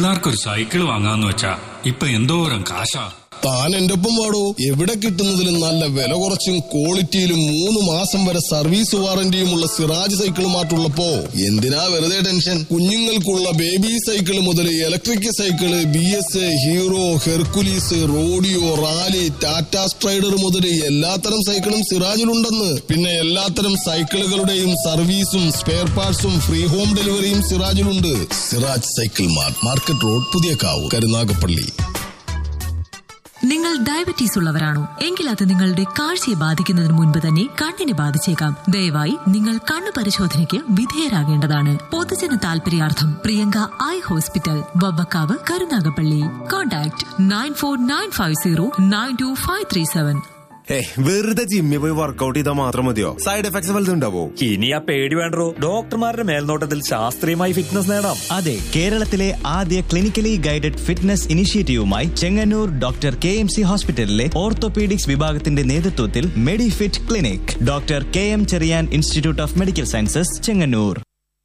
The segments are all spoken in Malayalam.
പിള്ളേർക്കൊരു സൈക്കിൾ വാങ്ങാന്ന് വെച്ചാ ഇപ്പൊ എന്തോരം കാശാ താൻ എന്റെ ഒപ്പം വാടോ എവിടെ കിട്ടുന്നതിലും നല്ല വില കുറച്ചും ക്വാളിറ്റിയിലും മൂന്ന് മാസം വരെ സർവീസ് വാറന്റിയുമുള്ള സിറാജ് സൈക്കിൾ മാറ്റുള്ളപ്പോ എന്തിനാ വെറുതെ ടെൻഷൻ കുഞ്ഞുങ്ങൾക്കുള്ള ബേബി സൈക്കിൾ മുതൽ electric cycle B S Hero Hercules Rodeo Rally Tata Strider മുതൽ എല്ലാത്തരം സൈക്കിളും സിറാജിലുണ്ടെന്ന് പിന്നെ എല്ലാത്തരം സൈക്കിളുകളുടെയും സർവീസും സ്പെയർ പാർട്സും ഫ്രീ ഹോം ഡെലിവറിയും സിറാജിലുണ്ട് Siraj cycle mart market road പുതിയ കാവ് കരുനാഗപ്പള്ളി നിങ്ങൾ ഡയബറ്റീസ് ഉള്ളവരാണോ എങ്കിൽ അത് നിങ്ങളുടെ കാഴ്ചയെ ബാധിക്കുന്നതിന് മുൻപ് തന്നെ കണ്ണിനെ ബാധിച്ചേക്കാം ദയവായി നിങ്ങൾ കണ്ണു പരിശോധനയ്ക്ക് വിധേയരാകേണ്ടതാണ് പൊതുജന താൽപര്യാർത്ഥം Priyanka eye hospital Vavvakkavu Karunagappally contact nine four nine five zero nine two five three seven ഏയ് വെറുതെ ജിമ്മിൽ പോയി വർക്കൗട്ട് ചെയ്താൽ മാത്രം മതിയോ സൈഡ് എഫക്ട്സ് വലുതും ഉണ്ടാവോ ഇനി ആ പേടി വേണ്ടോ ഡോക്ടർമാരുടെ മേൽനോട്ടത്തിൽ ശാസ്ത്രീയമായി ഫിറ്റ്നസ് നേടാം അതെ കേരളത്തിലെ ആദ്യ ക്ലിനിക്കലി ഗൈഡഡ് ഫിറ്റ്നസ് ഇനിഷ്യേറ്റീവുമായി Chengannur doctor K M C ഹോസ്പിറ്റലിലെ ഓർത്തോപീഡിക്സ് വിഭാഗത്തിന്റെ നേതൃത്വത്തിൽ medifit clinic doctor K M Cherian institute of medical sciences Chengannur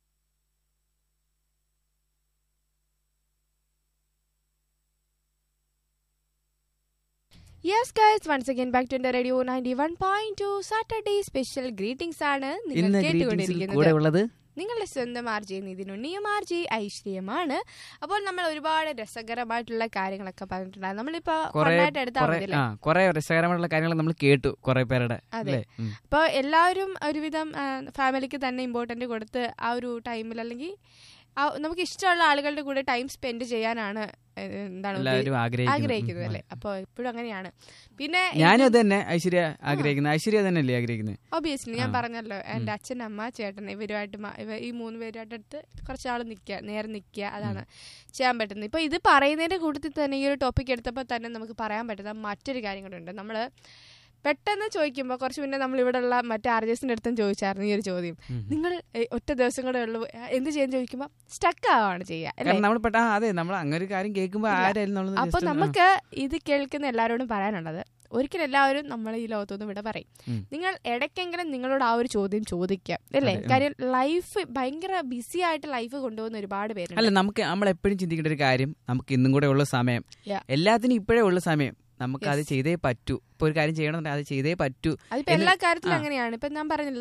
yes guys once again back to radio ninety one point two Saturday special greetings ആണ് നിങ്ങൾ ഇന്ന് ഗ്രീറ്റിംഗ്സിൽ കൂടെ കേട്ടുകൊണ്ടിരിക്കുന്നത് ഉള്ളത് നിങ്ങളുടെ സ്വന്തം ആർ ജെ നിതിനുണ്ണിയും ആർ ജെ ഐശ്വര്യമാണ് അപ്പോൾ നമ്മൾ ഒരുപാട് രസകരമായിട്ടുള്ള കാര്യങ്ങളൊക്കെ പറഞ്ഞിട്ടുണ്ടായിരുന്നു നമ്മളിപ്പോ കുറെ കൊണ്ടായിട്ട് എടുത്താൽ കുറെ മതിയല്ലേ ആ കുറെ രസകരമായിട്ടുള്ള കാര്യങ്ങൾ നമ്മൾ കേട്ടു കുറെ പേരുടെ അതെ. അല്ലേ ഉം. അപ്പോൾ എല്ലാവരും ഒരുവിധം ഫാമിലിക്ക് തന്നെ ഇമ്പോർട്ടൻ്റ് കൊടുത്ത് ആ ഒരു ടൈമിൽ അല്ലെങ്കിൽ ആ നമുക്ക് ഇഷ്ടമുള്ള ആളുകളുടെ കൂടെ ടൈം സ്പെൻഡ് ചെയ്യാനാണ് ഏഹ്, എന്താണ് എല്ലാവരും ഉദ്ദേ- ആഗ്രഹിക്കുന്നത്. ആഗ്രഹിക്കുന്നത് ഉം. അല്ലേ അപ്പോൾ എപ്പോഴും അങ്ങനെയാണ് പിന്നെ ഞാനും അത് തന്നെ ഐശ്വര്യ ആഗ്രഹിക്കുന്നത് ഐശ്വര്യ തന്നെയല്ലേ ആഗ്രഹിക്കുന്നത് ഒബിയസ്ലി ഞാൻ ആ. പറഞ്ഞല്ലോ എൻ്റെ അച്ഛൻ അമ്മ ചേട്ടൻ ഇവരുമായിട്ട് മ- ഇവ ഈ മൂന്ന് പേരുമായിട്ട് അടുത്ത് കുറച്ച് നാൾ നിൽക്കുക നേരെ നിൽക്കുക അതാണ് ചെയ്യാൻ പറ്റുന്നത് ഇപ്പോൾ ഇത് പറയുന്നതിൻ്റെ കൂട്ടത്തിൽ തന്നെ ഈ ഒരു ടോപ്പിക് എടുത്തപ്പോൾ തന്നെ നമുക്ക് പറയാൻ പറ്റുന്ന മറ്റൊരു കാര്യം കൂടെ ഉണ്ട് നമ്മൾ പെട്ടെന്ന് ചോദിക്കുമ്പോൾ കുറച്ച് മുന്നേ നമ്മൾ ഇവിടെ ഉള്ള മറ്റേ ആർജേസിൻ്റെ അടുത്തും ചോദിച്ചായിരുന്നു ഈ ഒരു ചോദ്യം നിങ്ങൾ ഏ, ഒറ്റ ദിവസം കൂടെ ഉള്ളൂ ഏ, എന്ത് ചെയ്യാൻ ചോദിക്കുമ്പോൾ സ്റ്റക്ക് ആവാണ് ചെയ്യുക അല്ലേ കാരണം നമ്മൾ പെട്ട ആ, അതെ നമ്മൾ അങ്ങനെ ഒരു കാര്യം കേൾക്കുമ്പോൾ ഇല്ല. ആരായാലും നമ്മളൊന്ന് അപ്പോൾ just ഒന്ന്, ആ. നമുക്ക് ഇത് കേൾക്കുന്ന എല്ലാവരോടും പറയാനുള്ളത് ഒരിക്കലും എല്ലാവരും നമ്മൾ ഈ ലോകത്തുനിന്ന് ഇവിടെ പറയും ഉം. നിങ്ങൾ ഇടയ്ക്കെങ്കിലും നിങ്ങളോട് ആ ഒരു ചോദ്യം ചോദിക്കാം അല്ലേ അതെ, ഉം. കാര്യം ലൈഫ് ഭയങ്കര ബിസി ആയിട്ട് ലൈഫ് കൊണ്ടുപോകുന്ന ഒരുപാട് അല്ല പേരുണ്ട് നമുക്ക് നമ്മൾ എപ്പോഴും ചിന്തിക്കേണ്ട ഒരു കാര്യം നമുക്ക് ഇന്നും കൂടെ ഉള്ള സമയം Yeah. എല്ലാത്തിനും ഇപ്പോഴേ ഉള്ള സമയം നമുക്ക് അത് Yes. ചെയ്തേ പറ്റൂ ഇപ്പൊ ഒരു കാര്യം ചെയ്യണമെന്നുണ്ടെങ്കിൽ അത് ചെയ്തേ പറ്റൂ അതിപ്പോ എന്ന് എല്ലാ കാര്യത്തിലും ആ. അങ്ങനെയാണ് ഇപ്പൊ ഞാൻ പറഞ്ഞില്ല